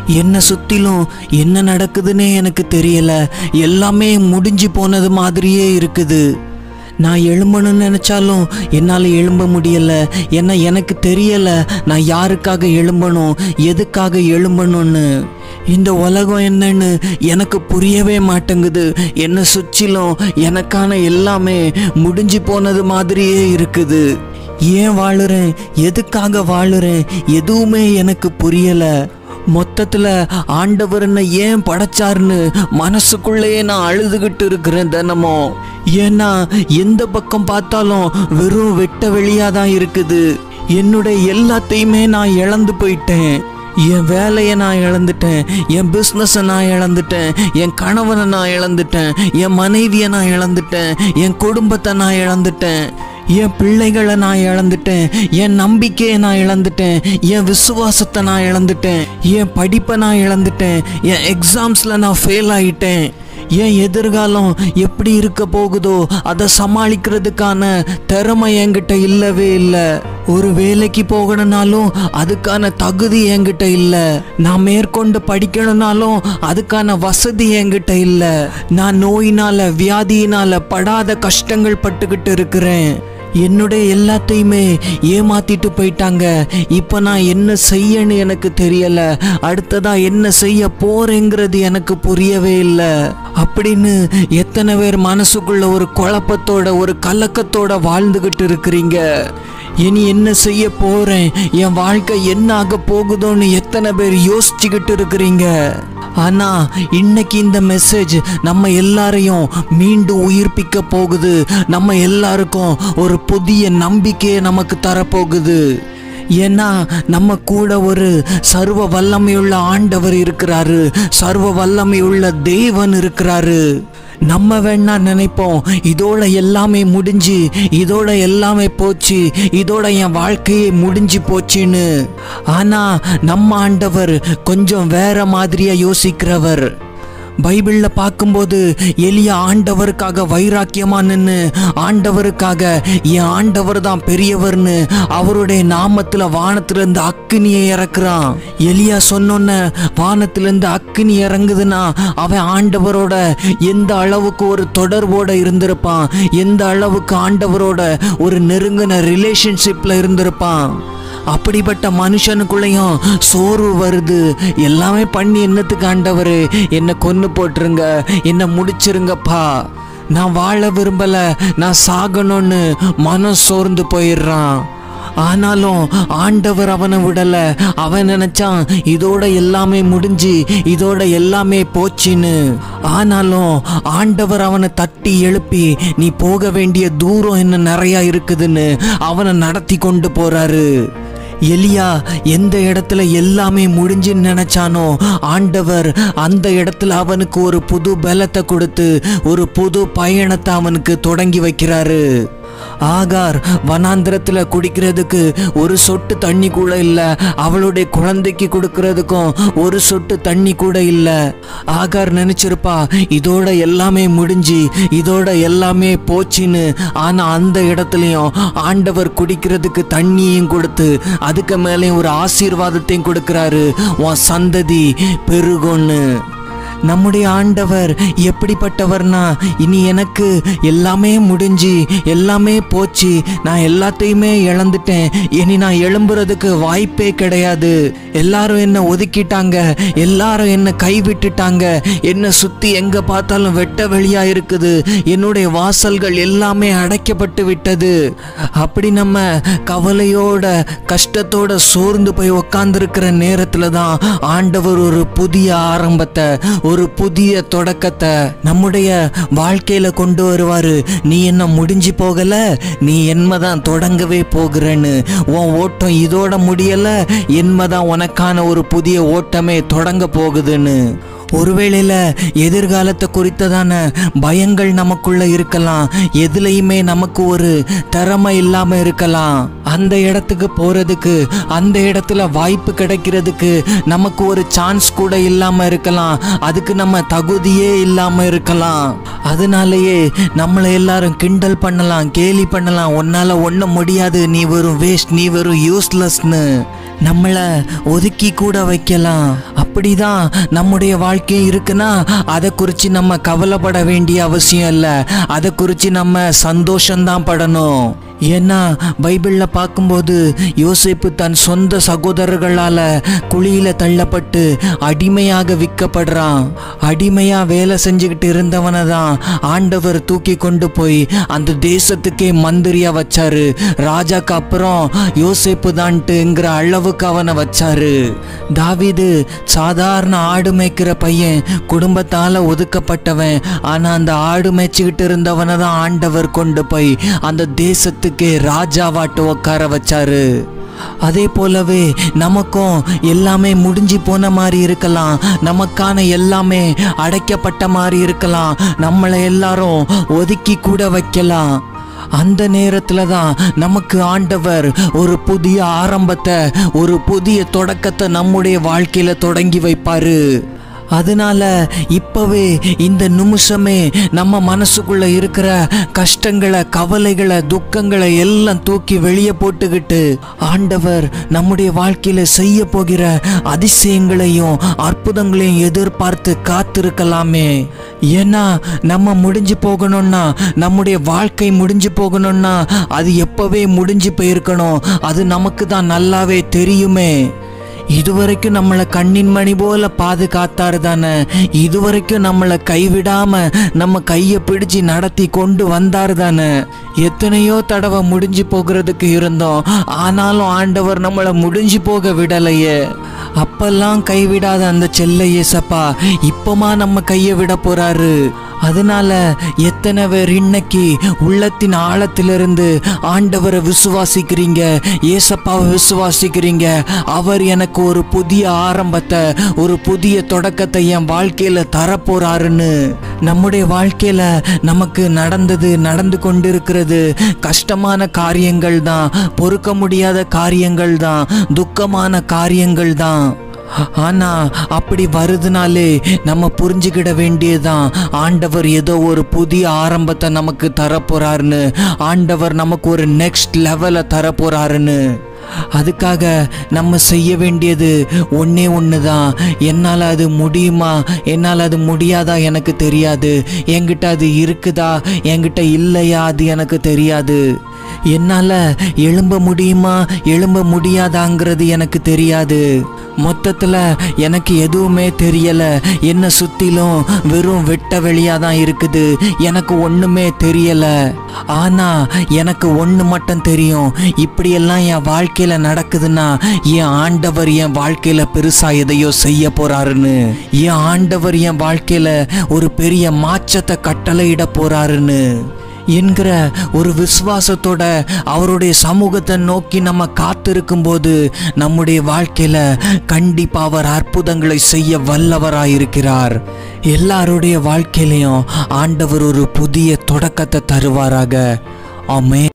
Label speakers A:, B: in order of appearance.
A: என்ன சுத்திலும் என்ன நடக்குதுன்னே எனக்கு தெரியல எல்லாமே முடிஞ்சு போனது மாதிரியே இருக்குது நான் எழும்பணும்னு நினச்சாலும் என்னால் எழும்ப முடியல ஏன்னா எனக்கு தெரியல நான் யாருக்காக எழும்பணும் எதுக்காக எழும்பணும்னு இந்த உலகம் என்னன்னு எனக்கு புரியவே மாட்டேங்குது என்னை சுற்றிலும் எனக்கான எல்லாமே முடிஞ்சு போனது மாதிரியே இருக்குது ஏன் வாழுறேன் எதுக்காக வாழுறேன் எதுவுமே எனக்கு புரியல மொத்தத்துல ஆண்டவர் என்ன ஏன் படைச்சாருன்னு மனசுக்குள்ளேயே நான் அழுதுகிட்டு இருக்கிறேன் தினமும் ஏன்னா எந்த பக்கம் பார்த்தாலும் வெறும் வெட்ட வெளியா தான் இருக்குது என்னுடைய எல்லாத்தையுமே நான் இழந்து போயிட்டேன் என் வேலையை நான் இழந்துட்டேன் என் பிஸ்னஸை நான் இழந்துட்டேன் என் கணவனை நான் இழந்துட்டேன் என் மனைவியை நான் இழந்துட்டேன் என் குடும்பத்தை நான் இழந்துட்டேன் என் பிள்ளைகளை நான் இழந்துட்டேன் என் நம்பிக்கையை நான் இழந்துட்டேன் என் விசுவாசத்தை நான் இழந்துட்டேன் என் படிப்பை நான் இழந்துட்டேன் என் எக்ஸாம்ஸில் நான் ஃபெயில் ஆயிட்டேன் என் எதிர்காலம் எப்படி இருக்க போகுதோ அதை சமாளிக்கிறதுக்கான திறமை என்கிட்ட இல்லவே இல்லை ஒரு வேலைக்கு போகணும்னாலும் அதுக்கான தகுதி என்கிட்ட இல்லை நான் மேற்கொண்டு படிக்கணும்னாலும் அதுக்கான வசதி என்கிட்ட இல்லை நான் நோயினால வியாதியினால படாத கஷ்டங்கள் பட்டுக்கிட்டு இருக்கிறேன் என்னுடைய எல்லாத்தையுமே ஏமாத்திட்டு போயிட்டாங்க இப்போ நான் என்ன செய்யன்னு எனக்கு தெரியல அடுத்ததா என்ன செய்ய போறேங்கிறது எனக்கு புரியவே இல்லை அப்படின்னு எத்தனை பேர் மனசுக்குள்ள ஒரு குழப்பத்தோட ஒரு கலக்கத்தோட வாழ்ந்துகிட்டு இருக்கிறீங்க இனி என்ன செய்ய போறேன் என் வாழ்க்கை என்ன ஆக போகுதோன்னு எத்தனை பேர் யோசிச்சுக்கிட்டு இருக்கிறீங்க ஆனா இன்னைக்கு இந்த மெசேஜ் நம்ம எல்லாரையும் மீண்டும் உயிர்ப்பிக்க போகுது நம்ம எல்லாருக்கும் ஒரு புதிய நம்பிக்கையை நமக்கு தரப்போகுது ஏன்னா நம்ம கூட ஒரு சர்வ வல்லமையுள்ள ஆண்டவர் இருக்கிறாரு சர்வ வல்லமையுள்ள தேவன் இருக்கிறாரு நம்ம வேணா நினைப்போம் இதோட எல்லாமே முடிஞ்சு இதோட எல்லாமே போச்சு இதோட என் வாழ்க்கையே முடிஞ்சு போச்சுன்னு ஆனா நம்ம ஆண்டவர் கொஞ்சம் வேற மாதிரியா யோசிக்கிறவர் பைபிள்ல பார்க்கும்போது எளிய ஆண்டவருக்காக வைராக்கியமா நின்று ஆண்டவருக்காக என் ஆண்டவர் தான் பெரியவர்னு அவருடைய நாமத்துல வானத்திலிருந்து அக்கினியை இறக்குறான் எலியா சொன்னோன்ன வானத்திலிருந்து அக்கினி இறங்குதுன்னா அவன் ஆண்டவரோட எந்த அளவுக்கு ஒரு தொடர்போட இருந்திருப்பான் எந்த அளவுக்கு ஆண்டவரோட ஒரு நெருங்கின ரிலேஷன்ஷிப்ல இருந்திருப்பான் அப்படிப்பட்ட மனுஷனுக்குள்ளேயும் சோர்வு வருது எல்லாமே பண்ணி என்னத்துக்கு ஆண்டவர் என்னை கொன்னு போட்டுருங்க என்னை முடிச்சிருங்கப்பா நான் வாழ விரும்பல நான் சாகணும்னு மனம் சோர்ந்து போயிடுறான் ஆனாலும் ஆண்டவர் அவனை விடல அவன் நினைச்சான் இதோட எல்லாமே முடிஞ்சு இதோட எல்லாமே போச்சுன்னு ஆனாலும் ஆண்டவர் அவனை தட்டி எழுப்பி நீ போக வேண்டிய தூரம் என்ன நிறைய இருக்குதுன்னு அவனை நடத்தி கொண்டு போறாரு எலியா எந்த இடத்துல எல்லாமே முடிஞ்சுன்னு நினைச்சானோ ஆண்டவர் அந்த இடத்துல அவனுக்கு ஒரு புது பலத்தை கொடுத்து ஒரு புது பயணத்தை அவனுக்கு தொடங்கி வைக்கிறாரு ஆகார் வனாந்திரத்துல குடிக்கிறதுக்கு ஒரு சொட்டு தண்ணி கூட இல்ல அவளுடைய குழந்தைக்கு கொடுக்கறதுக்கும் ஒரு சொட்டு தண்ணி கூட இல்ல ஆகார் நினைச்சிருப்பா இதோட எல்லாமே முடிஞ்சு இதோட எல்லாமே போச்சுன்னு ஆனா அந்த இடத்துலயும் ஆண்டவர் குடிக்கிறதுக்கு தண்ணியும் கொடுத்து அதுக்கு மேலே ஒரு ஆசீர்வாதத்தையும் கொடுக்கறாரு உன் சந்ததி பெருகும்னு நம்முடைய ஆண்டவர் எப்படிப்பட்டவர்னா இனி எனக்கு எல்லாமே முடிஞ்சு எல்லாமே போச்சு நான் எல்லாத்தையுமே இழந்துட்டேன் இனி நான் எழும்புறதுக்கு வாய்ப்பே கிடையாது எல்லாரும் என்ன ஒதுக்கிட்டாங்க எல்லாரும் என்ன கைவிட்டுட்டாங்க என்ன சுத்தி எங்க பார்த்தாலும் வெட்ட வெளியா இருக்குது என்னுடைய வாசல்கள் எல்லாமே அடைக்கப்பட்டு விட்டது அப்படி நம்ம கவலையோட கஷ்டத்தோட சோர்ந்து போய் உக்காந்துருக்கிற நேரத்துல தான் ஆண்டவர் ஒரு புதிய ஆரம்பத்தை ஒரு புதிய தொடக்கத்தை நம்முடைய வாழ்க்கையில கொண்டு வருவாரு நீ என்ன முடிஞ்சு போகல நீ என்னதான் தொடங்கவே போகிறேன்னு உன் ஓட்டம் இதோட முடியல என்னதான் உனக்கான ஒரு புதிய ஓட்டமே தொடங்க போகுதுன்னு ஒருவேளையில எதிர்காலத்தை குறித்ததான பயங்கள் நமக்குள்ள இருக்கலாம் எதுலையுமே நமக்கு ஒரு திறமை இல்லாம இருக்கலாம் அந்த இடத்துக்கு போறதுக்கு அந்த இடத்துல வாய்ப்பு கிடைக்கிறதுக்கு நமக்கு ஒரு சான்ஸ் கூட இல்லாம இருக்கலாம் அதுக்கு நம்ம தகுதியே இல்லாம இருக்கலாம் அதனாலேயே நம்மளை எல்லாரும் கிண்டல் பண்ணலாம் கேலி பண்ணலாம் உன்னால ஒண்ணும் முடியாது நீ வெறும் வேஸ்ட் நீ வெறும் யூஸ்லெஸ்னு நம்மள ஒதுக்கி கூட வைக்கலாம் அப்படிதான் நம்முடைய வாழ்க்கை இருக்குன்னா அதை குறித்து நம்ம கவலைப்பட வேண்டிய அவசியம் இல்லை அதை குறித்து நம்ம சந்தோஷம்தான் படணும் ஏன்னா பைபிளில் பார்க்கும்போது யோசேப்பு தன் சொந்த சகோதரர்களால் குழியில தள்ளப்பட்டு அடிமையாக விற்கப்படுறான் அடிமையா வேலை செஞ்சுக்கிட்டு இருந்தவனை தான் ஆண்டவர் தூக்கி கொண்டு போய் அந்த தேசத்துக்கே மந்திரியா வச்சாரு ராஜாக்கு அப்புறம் யோசேப்பு தான்ட்டுங்கிற அளவுக்கு அவனை வச்சாரு தாவீது சாதாரண ஆடு மேய்க்கிற பையன் குடும்பத்தால ஒதுக்கப்பட்டவன் ஆனா அந்த ஆடு மேய்ச்சிக்கிட்டு இருந்தவனை தான் ஆண்டவர் கொண்டு போய் அந்த தேசத்துக்கே ராஜாவாட்டு உட்கார வச்சாரு அதே போலவே நமக்கும் எல்லாமே முடிஞ்சு போன மாதிரி இருக்கலாம் நமக்கான எல்லாமே அடைக்கப்பட்ட மாதிரி இருக்கலாம் நம்மளை எல்லாரும் ஒதுக்கி கூட வைக்கலாம் அந்த நேரத்துல தான் நமக்கு ஆண்டவர் ஒரு புதிய ஆரம்பத்தை ஒரு புதிய தொடக்கத்தை நம்முடைய வாழ்க்கையில தொடங்கி வைப்பாரு அதனால இப்பவே இந்த நிமிஷமே நம்ம மனசுக்குள்ள இருக்கிற கஷ்டங்களை கவலைகளை துக்கங்களை எல்லாம் தூக்கி வெளியே போட்டுக்கிட்டு ஆண்டவர் நம்முடைய வாழ்க்கையில செய்ய போகிற அதிசயங்களையும் அற்புதங்களையும் எதிர்பார்த்து காத்திருக்கலாமே ஏன்னா நம்ம முடிஞ்சு போகணும்னா நம்முடைய வாழ்க்கை முடிஞ்சு போகணும்னா அது எப்பவே முடிஞ்சு போயிருக்கணும் அது நமக்கு தான் நல்லாவே தெரியுமே இதுவரைக்கும் நம்மளை கண்ணின் மணி போல பாதுகாத்தாரு தானே இதுவரைக்கும் நம்மளை கைவிடாம நம்ம கையை பிடிச்சு நடத்தி கொண்டு வந்தாரு தானே எத்தனையோ தடவை முடிஞ்சு போகிறதுக்கு இருந்தோம் ஆனாலும் ஆண்டவர் நம்மளை முடிஞ்சு போக விடலையே அப்பெல்லாம் கைவிடாத அந்த செல்ல ஏசப்பா இப்பமா நம்ம கையை விட போறாரு அதனால எத்தனை பேர் இன்னைக்கு உள்ளத்தின் ஆழத்திலிருந்து ஆண்டவரை விசுவாசிக்கிறீங்க ஏசப்பாவை விசுவாசிக்கிறீங்க அவர் எனக்கு ஒரு புதிய ஆரம்பத்தை ஒரு புதிய தொடக்கத்தை என் வாழ்க்கையில தரப்போறாருன்னு நம்முடைய வாழ்க்கையில நமக்கு நடந்தது நடந்து கொண்டிருக்கிறது கஷ்டமான காரியங்கள் தான் பொறுக்க முடியாத காரியங்கள் தான் துக்கமான காரியங்கள் தான் ஆனா அப்படி வருதுனாலே நம்ம புரிஞ்சுக்கிட வேண்டியதுதான் ஆண்டவர் ஏதோ ஒரு புதிய ஆரம்பத்தை நமக்கு தரப்போறாருன்னு ஆண்டவர் நமக்கு ஒரு நெக்ஸ்ட் லெவலை தரப்போறாருன்னு அதுக்காக நம்ம செய்ய வேண்டியது ஒண்ணே ஒன்று தான் என்னால் அது முடியுமா என்னால் அது முடியாதா எனக்கு தெரியாது என்கிட்ட அது இருக்குதா என்கிட்ட இல்லையா அது எனக்கு தெரியாது என்னால் எழும்ப முடியுமா எழும்ப முடியாதாங்கிறது எனக்கு தெரியாது மொத்தத்தில் எனக்கு எதுவுமே தெரியலை என்ன சுற்றிலும் வெறும் வெட்ட வெளியாக தான் இருக்குது எனக்கு ஒன்றுமே தெரியலை ஆனால் எனக்கு ஒன்று மட்டும் தெரியும் இப்படியெல்லாம் என் வாழ்க்கையில் நடக்குதுன்னா என் ஆண்டவர் என் வாழ்க்கையில் பெருசாக எதையோ செய்ய போறாருன்னு என் ஆண்டவர் என் வாழ்க்கையில் ஒரு பெரிய மாற்றத்தை கட்டளையிட போறாருன்னு என்கிற ஒரு விசுவாசத்தோட அவருடைய சமூகத்தை நோக்கி நம்ம காத்திருக்கும் போது நம்முடைய வாழ்க்கையில கண்டிப்பா அவர் அற்புதங்களை செய்ய வல்லவராயிருக்கிறார் எல்லாருடைய வாழ்க்கையிலையும் ஆண்டவர் ஒரு புதிய தொடக்கத்தை தருவாராக ஆமே